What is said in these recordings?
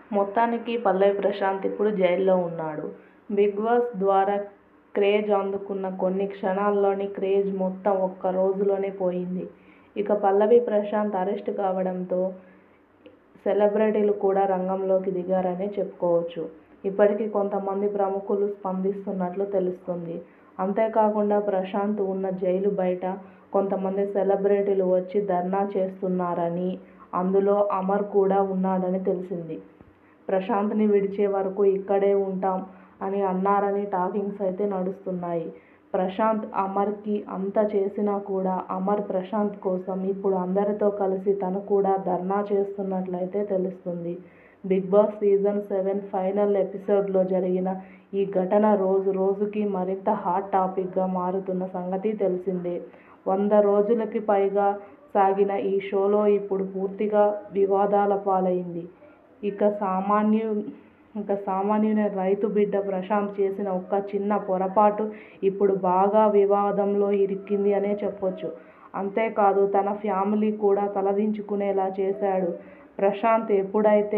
మొత్తానికి పల్లవి ప్రశాంత్ ఇప్పుడు జైల్లో ఉన్నాడు. బిగ్ బాస్ ద్వారా క్రేజ్ అందుకున్న కొన్ని క్షణాల్లోని క్రేజ్ మొత్తం ఒక్క రోజులోనే పోయింది. ఇక పల్లవి ప్రశాంత్ అరెస్ట్ కావడంతో సెలబ్రిటీలు కూడా రంగంలోకి దిగారనే చెప్పుకోవచ్చు. ఇప్పటికే కొంతమంది ప్రముఖులు స్పందిస్తున్నట్లు తెలుస్తోంది. అంతేకాకుండా ప్రశాంత్ ఉన్న జైలు బయట కొంతమంది సెలబ్రిటీలు వచ్చి ధర్నా చేస్తున్నారని, అందులో అమర్ కూడా ఉన్నాడని తెలిసింది. ప్రశాంత్ని విడిచే వరకు ఇక్కడే ఉంటాం అని అన్నారని టాకింగ్స్ అయితే నడుస్తున్నాయి. ప్రశాంత్, అమర్కి అంత చేసినా కూడా అమర్ ప్రశాంత్ కోసం ఇప్పుడు అందరితో కలిసి తను కూడా ధర్నా చేస్తున్నట్లయితే తెలుస్తోంది. Bigg Boss season seven final ఎపిసోడ్లో జరిగిన ఈ ఘటన రోజు రోజుకీ మరింత హాట్ టాపిక్గా మారుతున్న సంగతి తెలిసిందే. వంద రోజులకి పైగా సాగిన ఈ షో ఇప్పుడు పూర్తిగా వివాదాల పాలైంది. ఇక సామాన్యుని రైతు బిడ్డ ప్రశాంత్ చేసిన ఒక్క చిన్న పొరపాటు ఇప్పుడు బాగా వివాదంలో ఇరికింది అనే చెప్పొచ్చు. అంతేకాదు తన ఫ్యామిలీ కూడా తలదించుకునేలా చేశాడు. ప్రశాంత్ ఎప్పుడైతే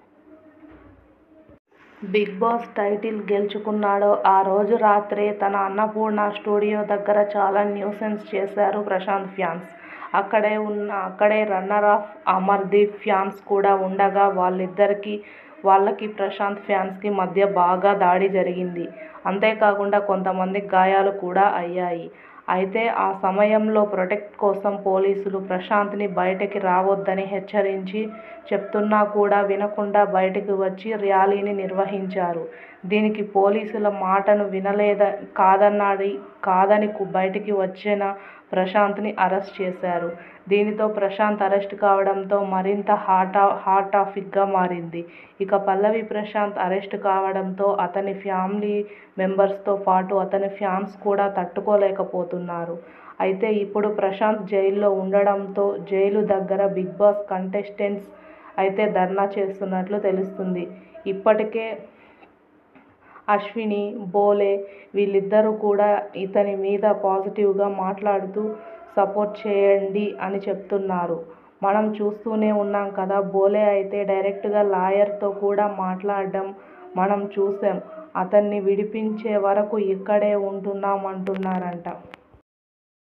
బిగ్ బాస్ టైటిల్ గెలుచుకున్నాడో ఆ రోజు రాత్రే తన అన్నపూర్ణ స్టూడియో దగ్గర చాలా న్యూసెన్స్ చేశారు ప్రశాంత్ ఫ్యాన్స్. అక్కడే runner up Amardeep fans కూడా ఉండగా వాళ్లకి ప్రశాంత్ ఫ్యాన్స్కి మధ్య బాగా దాడి జరిగింది. అంతేకాకుండా కొంతమందికి గాయాలు కూడా అయ్యాయి. అయితే ఆ సమయంలో ప్రొటెక్ట్ కోసం పోలీసులు ప్రశాంత్ని బయటికి రావొద్దని హెచ్చరించి చెప్తున్నా కూడా వినకుండా బయటికి వచ్చి ర్యాలీని నిర్వహించారు. దీనికి పోలీసుల మాటను కాదని బయటికి వచ్చిన ప్రశాంత్ని అరెస్ట్ చేశారు. దీనితో ప్రశాంత్ అరెస్ట్ కావడంతో మరింత హాట్ టాపిక్గా మారింది. ఇక పల్లవి ప్రశాంత్ అరెస్ట్ కావడంతో అతని ఫ్యామిలీ మెంబర్స్తో పాటు అతని ఫ్యాన్స్ కూడా తట్టుకోలేకపోతున్నారు. అయితే ఇప్పుడు ప్రశాంత్ జైల్లో ఉండడంతో జైలు దగ్గర బిగ్ బాస్ కంటెస్టెంట్స్ అయితే ధర్నా చేస్తున్నట్లు తెలుస్తోంది. ఇప్పటికే అశ్విని, బోలే వీళ్లిద్దరూ కూడా ఇతని మీద పాజిటివ్గా మాట్లాడుతూ సపోర్ట్ చేయండి అని చెప్తున్నారు. మనం చూస్తూనే ఉన్నాం కదా బోలే అయితే డైరెక్ట్గా లాయర్తో కూడా మాట్లాడడం మనం చూశాం. అతన్ని విడిపించే వరకు ఇక్కడే ఉంటున్నామంటున్నారట.